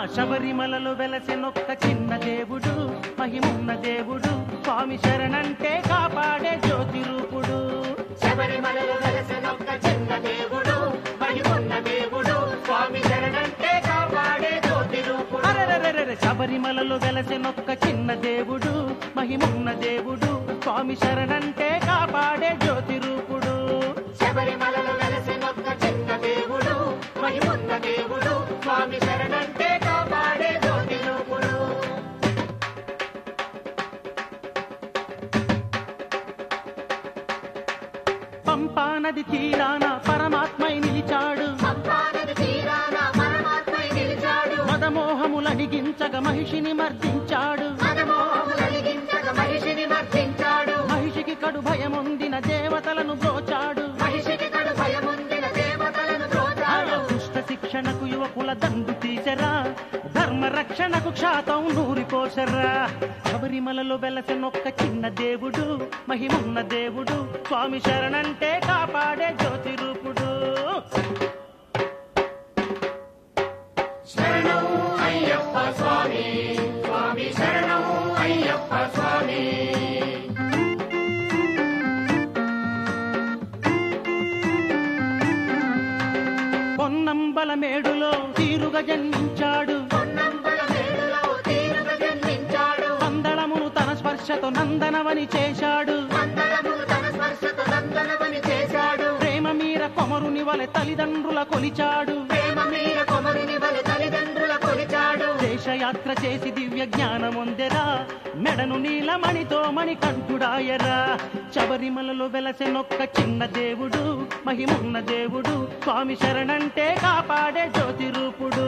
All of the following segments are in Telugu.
శబరిమలలో వెలసెనొక్క చిన్న దేవుడు మహిమున్న దేవుడు స్వామి శరణంటే కాపాడే జ్యోతి రూపుడు శబరిమలలో వెలసెనొక్క చిన్న దేవుడు మహిమున్న దేవుడు స్వామి శరణంటే కాపాడే జ్యోతి రూపుడు అరెరెరెరెరె, శబరిమలలో వెలసెనొక్క చిన్న దేవుడు మహిమున్న దేవుడు స్వామి శరణంటే కాపాడే జ్యోతి రూపుడు శబరిమలలో వెలసెనొక్క చిన్న దేవుడు మహిమున్న దేవుడు స్వామి శరణంటే కాపాడే జ్యోతి రూపుడు పంపా నది తీరాన పరమాత్మై నిలిచాడు సంపాదన తీరాన పరమాత్మై నిలిచాడు మదమోహములడిగించగ మహిషిని మర్దించాడు మనమోహములలిగించక మహిషిని మర్దించాడు మహిషికి కడు భయముందిన దేవతలను బ్రోచాడు మహిషికి కడు భయముందిన దేవతలను ఆ ద్రోచాడు దుష్ట శిక్షణకు యువకుల దండు తీసరా ధర్మ రక్షణకు క్షాతం నూరిపోసరా శబరిమలలో వెలసెనొక్క చిన్న దేవుడు మహిమున్న దేవుడు స్వామి శరణంటే కాపాడే జ్యోతి రూపుడు శరణం అయ్యప్ప స్వామి స్వామి శరణం అయ్యప్ప స్వామి పొన్నంబల మేడులో తీరుగా జన్మించాడు పొన్నంబల మేడులో తీరుగా జన్మించాడు అందళమును తన స్పర్శతో నందనవని చేశాడు మందరములు తన స్పర్శతో నందనమని చేశాడు ప్రేమ మీర కొమరుని వలె తల్లిదండ్రుల కొలిచాడు ప్రేమ మీర కొమరిని వలి తల్లిదండ్రుల కొలిచాడు దేశయాత్ర చేసి దివ్య జ్ఞానమొందెరా మెడను నీలమణితో మణి కంఠుడాయరా శబరిమలలో వెలసెనొక్క చిన్న దేవుడు మహిమున్న దేవుడు స్వామి శరణంటే కాపాడే జ్యోతి రూపుడు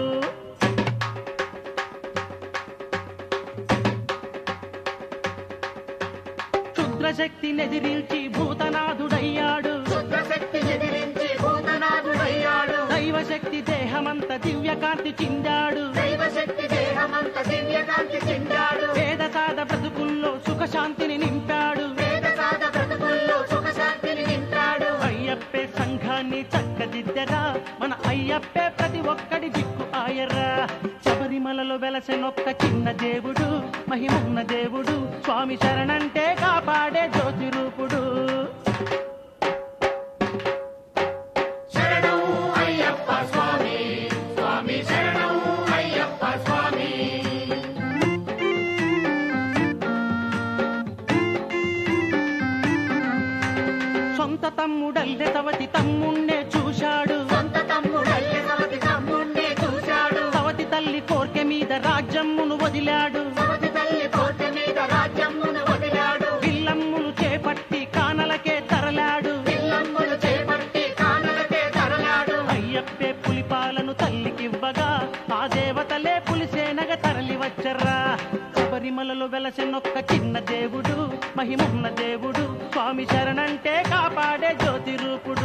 క్షుద్రశక్తి నెదిరించి భూతనాథుడయ్యాడు శుద్రశక్తి ఎదిరించి భూతనాథుడయ్యాడు దైవశక్తి దేహమంత దివ్యకాంతి చిందాడు దైవశక్తి దేహమంత దివ్యకాంతి చిందాడు వేద సాధ బ్రతుకుల్లో సుఖశాంతిని నింపాడు వేద సాధ బ్రతుకుల్లో సుఖశాంతిని నింపాడు అయ్యప్పే సంఘాన్ని చక్కదిద్దరా మన అయ్యప్పే ప్రతి ఒక్కడి దిక్కు ఆయరా శబరిమలలో వెలసెనొక్క చిన్న దేవుడు మహిమున్న దేవుడు స్వామి శరణంటే కాపాడే జ్యోతి రూపుడు శరణం అయ్యప్ప స్వామి స్వామి శరణం అయ్యప్ప స్వామి సొంత తమ్ముడల్లె తవతి తమ్ముణ్ణే చూశాడు సొంత తమ్ముడల్లె సవతి తమ్ముణ్ణే చూశాడు తవతి తల్లి కోర్కె మీద రాజ్యమ్మును వదిలాడు సవతి తల్లి కోట మీద రాజ్యమును వదిలాడు పిల్లమ్మును చేపట్టి కానలకే తరలాడు పిల్లమ్ములు చేపట్టి కానలకే తరలాడు అయ్యప్పే పులిపాలను తల్లికివ్వగా ఆ దేవతలే పులిసేనగ తరలి వచ్చర్రా శబరిమలలో వెలసెనొక్క చిన్న దేవుడు మహిమున్న దేవుడు స్వామి శరణంటే కాపాడే జ్యోతి రూపుడు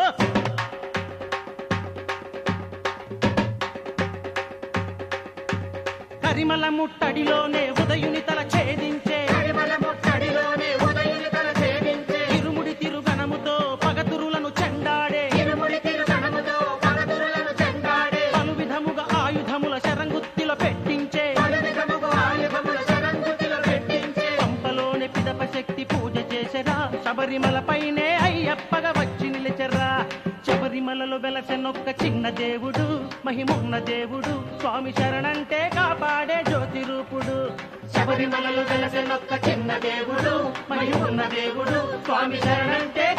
కరిమల ముట్టడిలోనే ఉదయుని తల ఛేదించే కరిమల ముట్టడిలోనే ఉదయుని తల ఛేదించే ఇరుముడి తిరుగణముతో పగతురులను చెండాడే ఇరుముడి తిరుగణముతో పగదురులను చెండాడే పలు విధముగా ఆయుధముల శరంగుత్తిలో పెట్టించే పలు విధముగా ఆయుధముల శరంగుతిలో పెట్టించే పంపలోని పిదప శక్తి పూజ చేసరా శబరిమల పైనే అయ్యప్పగా వచ్చి నిలిచరా శబరిమలలో వెలసెనొక్క చిన్న దేవుడు మహిమున్న దేవుడు స్వామి శరణంటే కాపాడే జ్యోతి రూపుడు శబరిమలలో వెలసెనొక్క చిన్న దేవుడు మహిమున్న దేవుడు స్వామి శరణంటే